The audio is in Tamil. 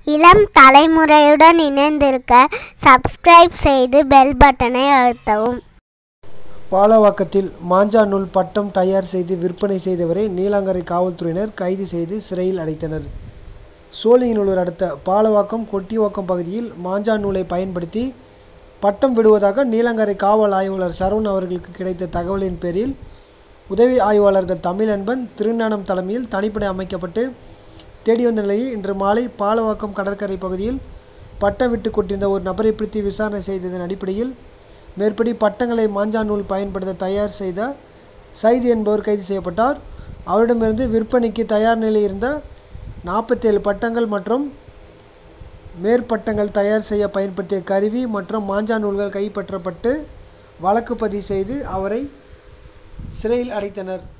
இளம் தலைமுறையுடன் இணைந்திருக்க சப்ஸ்கிரைப் செய்து பெல் பட்டனை அழுத்தவும் பாலவாக்கத்தில் மாஞ்சா நூல் பட்டம் தயார் செய்து விற்பனை செய்தவரை நீலாங்கரை காவல்துறையினர் கைது செய்து சிறையில் அடைத்தனர் சோழிங்கநல்லூர் அடுத்த பாலவாக்கம் கொட்டிவாக்கம் பகுதியில் மாஞ்சா நூலை பயன்படுத்தி பட்டம் விடுவதாக நீலாங்கரை காவல் ஆய்வாளர் சரவணன் அவர்களுக்கு கிடைத்த தகவலின் பேரில் உதவி ஆய்வாளர்கள் தமிழன்பன் திருஞானம் தலைமையில் தனிப்படை அமைக்கப்பட்டு தேடி வந்த நிலையில் இன்று மாலை பாலவாக்கம் கடற்கரை பகுதியில் பட்டம் விட்டு கொண்டிருந்த ஒரு நபரை பிடித்து விசாரணை செய்ததன் அடிப்படையில் மேற்படி பட்டங்களை மாஞ்சா நூல் பயன்படுத்த தயார் செய்த சைது என்பவர் கைது செய்யப்பட்டார் அவரிடமிருந்து விற்பனைக்கு தயார் நிலையில் இருந்த நாற்பத்தேழு பட்டங்கள் மற்றும் மேற்பட்டங்கள் தயார் செய்ய பயன்படுத்திய கருவி மற்றும் மாஞ்சா நூல்கள் கைப்பற்றப்பட்டு வழக்கு பதிவு செய்து அவரை சிறையில் அடைத்தனர்